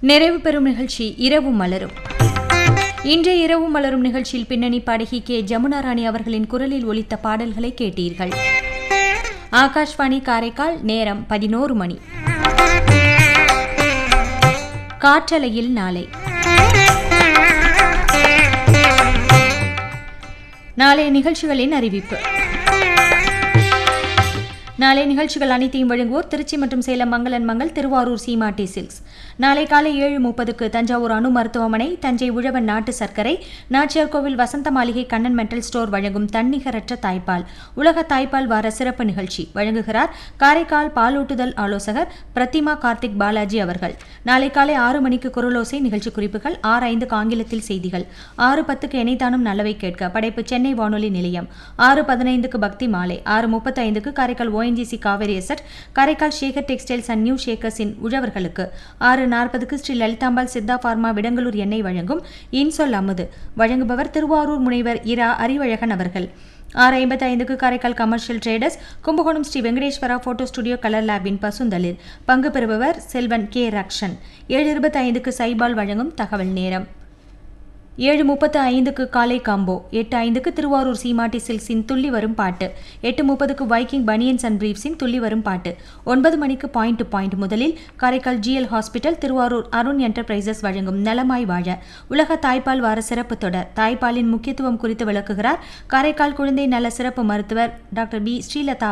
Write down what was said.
நிறைவு பெறும் நிகழ்ச்சி இரவு மலரும் இன்றைய இரவு மலரும் நிகழ்ச்சியில் பின்னணி பாடகி கே ஜமுனா ராணி அவர்களின் குரலில் ஒலித்த பாடல்களை கேட்டீர்கள் ஆகாஷ்வாணி காரைக்கால் நேரம் பதினோரு மணி காற்றலையில் நாளை நாளைய நிகழ்ச்சிகளின் அறிவிப்பு நாளை நிகழ்ச்சிகள் அனைத்தையும் வழங்குவோர் திருச்சி மற்றும் சேலம் மங்களன் மங்கள் திருவாரூர் சீமாட்டி சில்க்ஸ் நாளை காலை ஏழு முப்பதுக்கு தஞ்சாவூர் அணு மருத்துவமனை தஞ்சை உழவன் நாட்டு சர்க்கரை நாச்சியார் கோவில் வசந்த மாளிகை கண்ணன் மெட்டல் ஸ்டோர் வழங்கும் தன்னிகரற்ற தாய்ப்பால் உலக தாய்ப்பால் வார சிறப்பு நிகழ்ச்சி வழங்குகிறார் காரைக்கால் பாலூட்டுதல் ஆலோசகர் பிரதிமா கார்த்திக் பாலாஜி அவர்கள் நாளை காலை ஆறு மணிக்கு குரலோசை நிகழ்ச்சி குறிப்புகள் ஆறு ஐந்துக்கு ஆங்கிலத்தில் செய்திகள் ஆறு பத்துக்கு இணைத்தானும் நல்லவை கேட்க படைப்பு சென்னை வானொலி நிலையம் ஆறு பதினைந்துக்கு பக்தி மாலை ஆறு முப்பத்தி ஐந்துக்கு Karaikal ONGC Cauvery asset Karaikal Shekar textiles and new ஷேக்கர்ஸின் உழவர்களுக்கு ஆறு நாற்பதுக்கு ஸ்ரீ லலிதாம்பாள் சித்தா பார்மா விடங்கலூர் எண்ணெய் வழங்கும் இன்சொல் அமுது வழங்குபவர் திருவாரூர் முனைவர் இரா அறிவழகன் அவர்கள் ஆறு ஐம்பத்தி ஐந்துக்கு Karaikal commercial traders Kumbakonam Sri Venkateswara photo studio colour லேபின் பசுந்தளிர் பங்கு பெறுபவர் செல்வன் கே ரக்ஷன் ஏழு இருபத்தி ஐந்துக்கு சைபால் வழங்கும் தகவல் நேரம் ஏழு முப்பத்து ஐந்துக்கு காலை காம்போ எட்டு ஐந்துக்கு திருவாரூர் சீமாட்டி சில்க்ஸின் துள்ளி வரும் பாட்டு எட்டு முப்பதுக்கு வைக்கிங் பனியன்ஸ் அண்ட் பிரீப்ஸின் துள்ளி வரும் பாட்டு ஒன்பது மணிக்கு பாயிண்ட் டு பாயிண்ட் முதலில் Karaikal GL hospital Thiruvarur Arun enterprises வழங்கும் நலமாய் வாழ உலக தாய்ப்பால் வார சிறப்பு தொடர் தாய்ப்பாலின் முக்கியத்துவம் குறித்து விளக்குகிறார் காரைக்கால் குழந்தை நல சிறப்பு மருத்துவர் டாக்டர் பி ஸ்ரீலதா